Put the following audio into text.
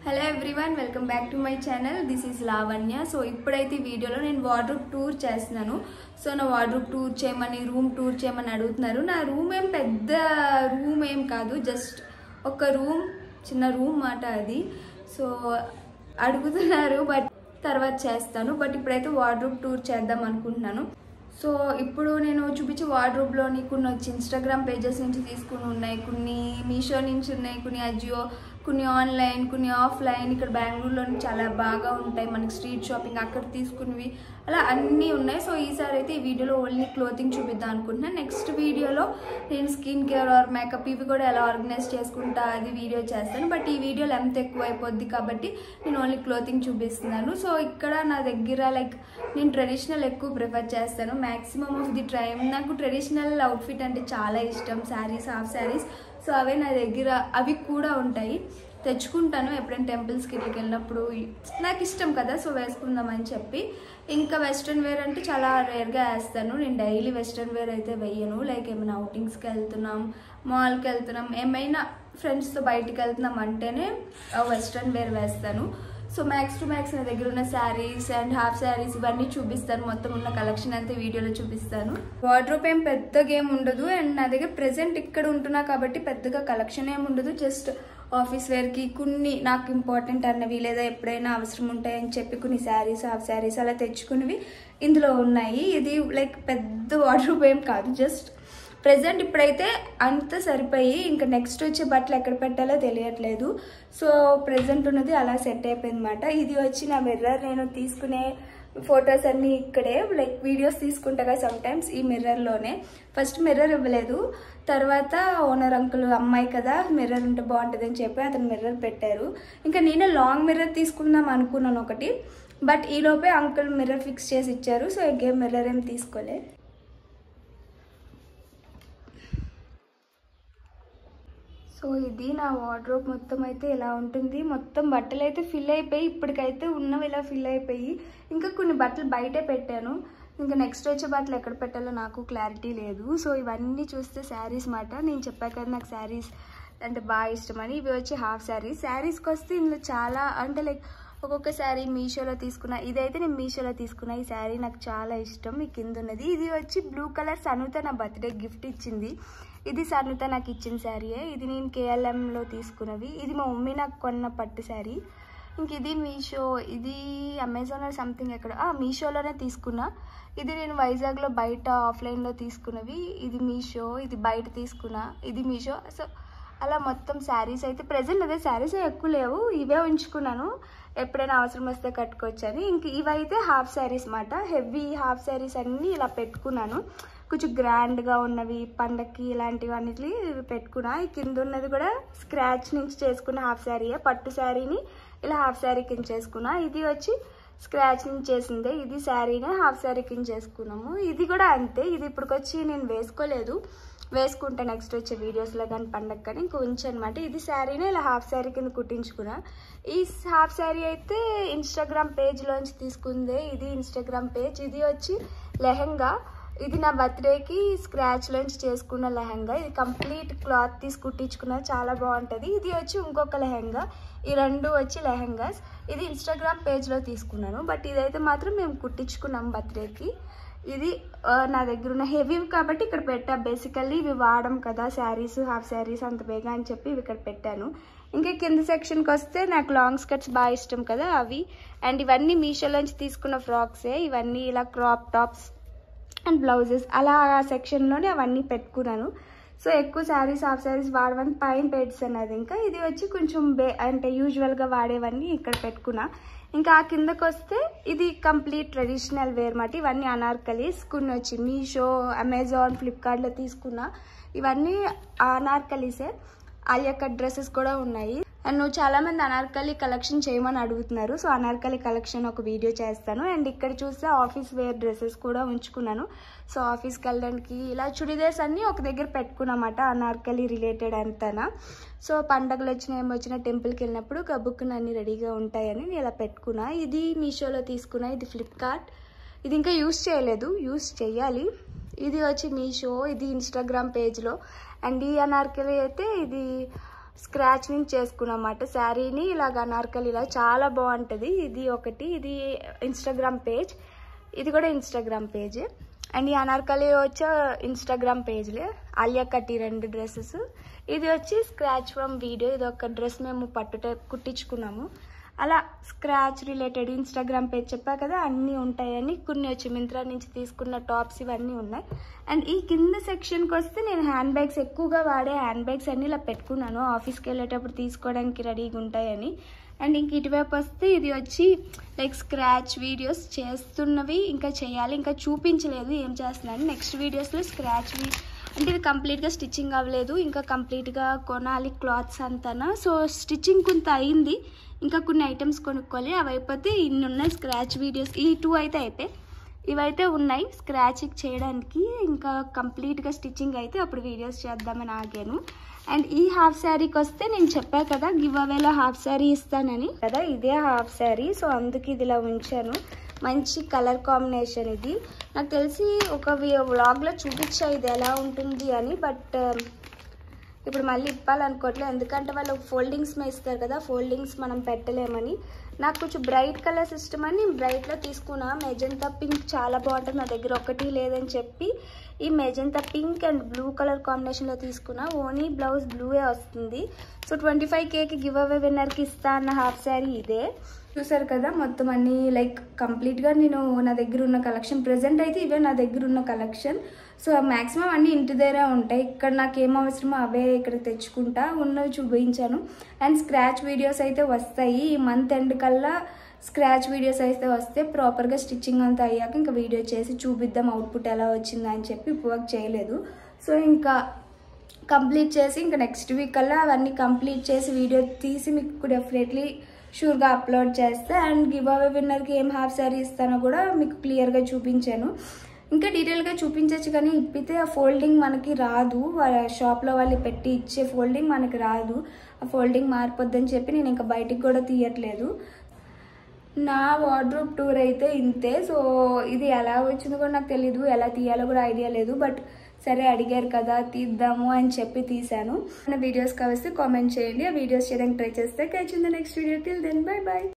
hello everyone welcome back to my channel this is Lavanya so ఇప్పుడైతే ఈ వీడియోలో నేను వార్డ్రూప్ టూర్ చేస్తున్నాను సో నా వార్డ్రూప్ టూర్ చేయమని రూమ్ టూర్ చేయమని అడుగుతున్నారు నా రూమ్ ఏం పెద్ద రూమ్ ఏం కాదు జస్ట్ ఒక రూమ్ చిన్న రూమ్ మాట అది సో అడుగుతున్నారు బట్ తర్వాత చేస్తాను బట్ ఇప్పుడైతే వార్డ్రూప్ టూర్ చేద్దాం అనుకుంటున్నాను సో ఇప్పుడు నేను చూపించే వార్డ్రోబ్లోని కొన్ని వచ్చి ఇన్స్టాగ్రామ్ పేజెస్ నుంచి తీసుకుని ఉన్నాయి కొన్ని మీషో నుంచి ఉన్నాయి కొన్ని అజియో కొన్ని ఆన్లైన్ కొన్ని ఆఫ్లైన్ ఇక్కడ బెంగళూరులోని చాలా బాగా ఉంటాయి మనకి స్ట్రీట్ షాపింగ్ అక్కడ తీసుకున్నవి అలా అన్నీ ఉన్నాయి సో ఈసారి అయితే ఈ వీడియోలో ఓన్లీ క్లోతింగ్ చూపిద్దాం అనుకుంటున్నాను నెక్స్ట్ వీడియోలో నేను స్కిన్ కేర్ ఆర్ మేకప్ ఇవి కూడా ఎలా ఆర్గనైజ్ చేసుకుంటా అది వీడియో చేస్తాను బట్ ఈ వీడియో లెంత్ ఎక్కువ అయిపోద్ది కాబట్టి నేను ఓన్లీ క్లోతింగ్ చూపిస్తున్నాను సో ఇక్కడ నా దగ్గర లైక్ నేను ట్రెడిషనల్ ఎక్కువ ప్రిఫర్ చేస్తాను మ్యాక్సిమం ఆఫ్ ది టైం నాకు ట్రెడిషనల్ అవుట్ఫిట్ అంటే చాలా ఇష్టం శారీస్ హాఫ్ శారీస్ సో అవే నా దగ్గర అవి కూడా ఉంటాయి తెచ్చుకుంటాను ఎప్పుడైనా టెంపుల్స్కి ఇట్లకి వెళ్ళినప్పుడు నాకు ఇష్టం కదా సో వేసుకుందామని చెప్పి ఇంకా వెస్ట్రన్ వేర్ అంటే చాలా రేర్గా వేస్తాను నేను డైలీ వెస్ట్రన్ వేర్ అయితే వెయ్యను లైక్ ఏమైనా అవుటింగ్స్కి వెళ్తున్నాం మాల్కి వెళ్తున్నాం ఏమైనా ఫ్రెండ్స్తో బయటికి వెళ్తున్నాం అంటేనే వెస్ట్రన్ వేర్ వేస్తాను సో మ్యాక్స్ టు మ్యాక్స్ నా దగ్గర ఉన్న శారీస్ అండ్ హాఫ్ శారీస్ ఇవన్నీ చూపిస్తాను మొత్తం ఉన్న కలెక్షన్ అంతా వీడియోలో చూపిస్తాను వార్డ్రోప్ ఏం పెద్దగా ఏం ఉండదు అండ్ నా దగ్గర ప్రెసెంట్ ఇక్కడ ఉంటున్నా కాబట్టి పెద్దగా కలెక్షన్ ఏం ఉండదు జస్ట్ ఆఫీస్ వేర్కి కొన్ని నాకు ఇంపార్టెంట్ అన్నవి లేదా ఎప్పుడైనా అవసరం ఉంటాయని చెప్పి కొన్ని శారీస్ హాఫ్ శారీస్ అలా తెచ్చుకున్నవి ఇందులో ఉన్నాయి ఇది లైక్ పెద్ద వార్డ్రోప్ ఏం కాదు జస్ట్ ప్రజెంట్ ఇప్పుడైతే అంత సరిపోయి ఇంకా నెక్స్ట్ వచ్చే బట్టలు ఎక్కడ పెట్టాలో తెలియట్లేదు సో ప్రజెంట్ ఉన్నది అలా సెట్ అయిపోయింది అనమాట ఇది వచ్చి నా మిర్రర్ నేను తీసుకునే ఫొటోస్ అన్నీ ఇక్కడే లైక్ వీడియోస్ తీసుకుంటాగా సమ్ టైమ్స్ ఈ మిర్రర్లోనే ఫస్ట్ మిర్రర్ ఇవ్వలేదు తర్వాత ఓనర్ అంకుల్ అమ్మాయి కదా మిర్రర్ ఉంటే బాగుంటుంది అని చెప్పి అతను మిర్రర్ పెట్టారు ఇంకా నేనే లాంగ్ మిర్రర్ తీసుకుందాం అనుకున్నాను ఒకటి బట్ ఈలోపే అంకుల్ మిర్రర్ ఫిక్స్ చేసి ఇచ్చారు సో ఇంకేం మిర్రర్ ఏం తీసుకోలే సో ఇది నా వార్డ్రోబ్ మొత్తం అయితే ఇలా ఉంటుంది మొత్తం బట్టలు అయితే ఫిల్ అయిపోయి ఇప్పటికైతే ఉన్నవి ఇలా ఫిల్ అయిపోయి ఇంకా కొన్ని బట్టలు బయటే పెట్టాను ఇంకా నెక్స్ట్ వచ్చే బట్టలు ఎక్కడ పెట్టాలో నాకు క్లారిటీ లేదు సో ఇవన్నీ చూస్తే శారీస్ మాట నేను చెప్పాను కదా నాకు శారీస్ అంటే బాగా ఇష్టమని ఇవి వచ్చి హాఫ్ శారీస్ శారీస్కి వస్తే ఇందులో చాలా అంటే లైక్ ఒక్కొక్క శారీ మీషోలో తీసుకున్నా ఇదైతే నేను మీషోలో తీసుకున్నా ఈ శారీ నాకు చాలా ఇష్టం ఈ కింద ఉన్నది ఇది వచ్చి బ్లూ కలర్ సనుత నా బర్త్డే గిఫ్ట్ ఇచ్చింది ఇది సనుత నాకు ఇచ్చిన శారీయే ఇది నేను కేఎల్ఎంలో తీసుకున్నవి ఇది మా మమ్మీ నాకు కొన్న పట్టు శారీ ఇంక ఇది మీషో ఇది అమెజాన్ సంథింగ్ ఎక్కడ మీషోలోనే తీసుకున్నా ఇది నేను వైజాగ్లో బయట ఆఫ్లైన్లో తీసుకున్నవి ఇది మీషో ఇది బయట తీసుకున్నా ఇది మీషో సో అలా మొత్తం శారీస్ అయితే ప్రజెంట్ అదే శారీస్ ఎక్కువ లేవు ఇవే ఉంచుకున్నాను ఎప్పుడైనా అవసరం వస్తే కట్టుకోవచ్చు అని ఇంక ఇవైతే హాఫ్ శారీస్ మాట హెవీ హాఫ్ శారీస్ అన్నీ ఇలా పెట్టుకున్నాను కొంచెం గ్రాండ్గా ఉన్నవి పండక్కి ఇలాంటివి అన్నిటి పెట్టుకున్నా ఈ కింద ఉన్నది కూడా స్క్రాచ్ నుంచి చేసుకున్న హాఫ్ శారీయే పట్టు శారీని ఇలా హాఫ్ శారీ కింద చేసుకున్నా ఇది వచ్చి స్క్రాచ్ నుంచి చేసిందే ఇది శారీనే హాఫ్ శారీ కింద చేసుకున్నాము ఇది కూడా అంతే ఇది ఇప్పటికొచ్చి నేను వేసుకోలేదు వేసుకుంటా నెక్స్ట్ వచ్చే వీడియోస్లో కానీ పండగ కానీ ఇంక ఉంచనమాట ఇది శారీనే ఇలా హాఫ్ శారీ కింద కుట్టించుకున్నా ఈ హాఫ్ శారీ అయితే ఇన్స్టాగ్రామ్ పేజ్లోంచి తీసుకుందే ఇది ఇన్స్టాగ్రామ్ పేజ్ ఇది వచ్చి లెహెంగా ఇది నా బర్త్డేకి స్క్రాచ్లోంచి చేసుకున్న లెహంగా ఇది కంప్లీట్ క్లాత్ తీసి కుట్టించుకున్న చాలా బాగుంటుంది ఇది వచ్చి ఇంకొక లెహంగా ఈ రెండు వచ్చి లెహంగాస్ ఇది ఇన్స్టాగ్రామ్ పేజ్లో తీసుకున్నాను బట్ ఇదైతే మాత్రం మేము కుట్టించుకున్నాం బర్త్డేకి ఇది నా దగ్గర ఉన్న హెవీ కాబట్టి ఇక్కడ పెట్టా బేసికల్లీ ఇవి వాడడం కదా శారీస్ హాఫ్ శారీస్ అంత బేగా అని చెప్పి ఇవి ఇక్కడ పెట్టాను ఇంకా కింద సెక్షన్కి వస్తే నాకు లాంగ్ స్కర్ట్స్ బాగా ఇష్టం కదా అవి అండ్ ఇవన్నీ మీషోలోంచి తీసుకున్న ఫ్రాక్సే ఇవన్నీ ఇలా క్రాప్ టాప్స్ అండ్ బ్లౌజెస్ అలా ఆ సెక్షన్లోనే అవన్నీ పెట్టుకున్నాను సో ఎక్కువ శారీస్ హాఫ్ శారీస్ వాడవని పైన పెట్టాను అది ఇంకా ఇది వచ్చి కొంచెం బే అంటే యూజువల్గా వాడేవన్నీ ఇక్కడ పెట్టుకున్నా ఇంకా ఆ కిందకు వస్తే ఇది కంప్లీట్ ట్రెడిషనల్ వేర్ మాట ఇవన్నీ అనార్కలీస్ కొన్ని వచ్చి మీషో అమెజాన్ ఫ్లిప్కార్ట్లో తీసుకున్నా ఇవన్నీ అనార్కలీసే ఆలియా కట్ డ్రెస్సెస్ కూడా ఉన్నాయి అండ్ నువ్వు చాలామంది అనార్కలి కలెక్షన్ చేయమని అడుగుతున్నారు సో అనార్కలి కలెక్షన్ ఒక వీడియో చేస్తాను అండ్ ఇక్కడ చూస్తే ఆఫీస్ వేర్ డ్రెస్సెస్ కూడా ఉంచుకున్నాను సో ఆఫీస్కి వెళ్ళడానికి ఇలా చుడిదార్స్ అన్నీ ఒక దగ్గర పెట్టుకున్నమాట అనార్కలి రిలేటెడ్ అంతనా సో పండగలు వచ్చినా ఏమి వచ్చినా టెంపుల్కి వెళ్ళినప్పుడు కబుక్కున అన్నీ రెడీగా ఉంటాయని నేను ఇలా పెట్టుకున్నా ఇది మీషోలో తీసుకున్నా ఇది ఫ్లిప్కార్ట్ ఇది ఇంకా యూస్ చేయలేదు యూస్ చేయాలి ఇది వచ్చి మీషో ఇది ఇన్స్టాగ్రామ్ పేజ్లో అండ్ ఈ అనార్కలి అయితే ఇది స్క్రాచ్నింగ్ చేసుకున్నమాట శారీని ఇలాగ అనార్కలి ఇలా చాలా బాగుంటుంది ఇది ఒకటి ఇది ఇన్స్టాగ్రామ్ పేజ్ ఇది కూడా ఇన్స్టాగ్రామ్ పేజ్ అండ్ ఈ అనార్కలి వచ్చి ఇన్స్టాగ్రామ్ పేజ్లే ఆలియా కట్టి రెండు డ్రెస్సెస్ ఇది వచ్చి స్క్రాచ్ ఫ్రమ్ వీడియో ఇది ఒక డ్రెస్ మేము పట్టుట కుట్టించుకున్నాము అలా స్క్రాచ్ రిలేటెడ్ ఇన్స్టాగ్రామ్ పేజ్ చెప్పా కదా అన్నీ ఉంటాయని కొన్ని వచ్చి మింత్రా నుంచి తీసుకున్న టాప్స్ ఇవన్నీ ఉన్నాయి అండ్ ఈ కింద సెక్షన్కి వస్తే నేను హ్యాండ్ బ్యాగ్స్ ఎక్కువగా వాడే హ్యాండ్ బ్యాగ్స్ అన్ని ఇలా పెట్టుకున్నాను ఆఫీస్కి వెళ్ళేటప్పుడు తీసుకోవడానికి రెడీగా ఉంటాయని అండ్ ఇంక ఇటువైపు వస్తే ఇది వచ్చి లైక్ స్క్రాచ్ వీడియోస్ చేస్తున్నవి ఇంకా చేయాలి ఇంకా చూపించలేదు ఏం చేస్తున్నాను నెక్స్ట్ వీడియోస్లో స్క్రాచ్ అంటే ఇది కంప్లీట్గా స్టిచ్చింగ్ అవ్వలేదు ఇంకా కంప్లీట్గా కొనాలి క్లాత్స్ అంతానా సో స్టిచ్చింగ్ కొంత అయింది ఇంకా కొన్ని ఐటమ్స్ కొనుక్కోవాలి అవి అయిపోతే ఇన్ని ఉన్నాయి స్క్రాచ్ వీడియోస్ ఈ టూ అయితే అయిపోయి ఇవైతే ఉన్నాయి స్క్రాచ్ చేయడానికి ఇంకా కంప్లీట్గా స్టిచ్చింగ్ అయితే అప్పుడు వీడియోస్ చేద్దామని ఆగాను అండ్ ఈ హాఫ్ శారీకి వస్తే నేను చెప్పా కదా గివ్ అవేలో హాఫ్ శారీ ఇస్తానని కదా ఇదే హాఫ్ శారీ సో అందుకు ఇది ఇలా ఉంచాను మంచి కలర్ కాంబినేషన్ ఇది నాకు తెలిసి ఒక వ్లాగ్లో చూపించా ఇది ఎలా ఉంటుంది అని బట్ ఇప్పుడు మళ్ళీ ఇప్పాలనుకోవట్లేదు ఎందుకంటే వాళ్ళు ఫోల్డింగ్స్ ఇస్తారు కదా ఫోల్డింగ్స్ మనం పెట్టలేమని నాకు కొంచెం బ్రైట్ కలర్స్ ఇష్టం అని బ్రైట్లో తీసుకున్నా మెజంతా పింక్ చాలా బాగుంటుంది నా దగ్గర ఒకటి లేదని చెప్పి ఈ magenta pink and blue colour కాంబినేషన్లో తీసుకున్నా ఓన్లీ బ్లౌజ్ బ్లూయే వస్తుంది సో ట్వంటీ ఫైవ్ కేకి గివ్ అవే విన్నర్కి ఇస్తా అన్న హాఫ్ శారీ ఇదే చూసారు కదా మొత్తం అన్ని లైక్ కంప్లీట్గా నేను నా దగ్గర ఉన్న కలెక్షన్ ప్రెసెంట్ అయితే ఇవే నా దగ్గర ఉన్న కలెక్షన్ సో మ్యాక్సిమం అన్నీ ఇంటి దగ్గర ఉంటాయి ఇక్కడ నాకు ఏం అవసరమో అవే ఇక్కడ తెచ్చుకుంటా ఉన్నవి చూపించాను అండ్ స్క్రాచ్ వీడియోస్ అయితే వస్తాయి ఈ మంత్ ఎండ్ కల్లా స్క్రాచ్ వీడియోస్ అయితే వస్తే ప్రాపర్గా స్టిచ్చింగ్ అంతా అయ్యాక ఇంకా వీడియో చేసి చూపిద్దాం అవుట్పుట్ ఎలా వచ్చిందా అని చెప్పి వర్క్ చేయలేదు సో ఇంకా కంప్లీట్ చేసి ఇంకా నెక్స్ట్ వీక్ కల్లా అవన్నీ కంప్లీట్ చేసి వీడియో తీసి మీకు డెఫినెట్లీ షూర్గా అప్లోడ్ చేస్తే అండ్ గివ్ అవే విన్నర్కి ఏం హాఫ్ శారీ ఇస్తానో కూడా మీకు క్లియర్గా చూపించాను ఇంకా డీటెయిల్గా చూపించవచ్చు కానీ ఇప్పితే ఆ ఫోల్డింగ్ మనకి రాదు వాళ్ళ షాప్లో వాళ్ళు పెట్టి ఇచ్చే ఫోల్డింగ్ మనకి రాదు ఆ ఫోల్డింగ్ మారిపోద్దని చెప్పి నేను ఇంకా బయటికి కూడా తీయట్లేదు నా వార్డ్రోబ్ టూర్ అయితే ఇంతే సో ఇది ఎలా వచ్చిందో కూడా నాకు తెలీదు ఎలా తీయాలో కూడా ఐడియా లేదు బట్ సరే అడిగారు కదా తీద్దాము అని చెప్పి తీశాను నా వీడియోస్ కావస్తే కామెంట్ చేయండి ఆ వీడియోస్ చేయడానికి ట్రై చేస్తే కలిసింది next video till then bye bye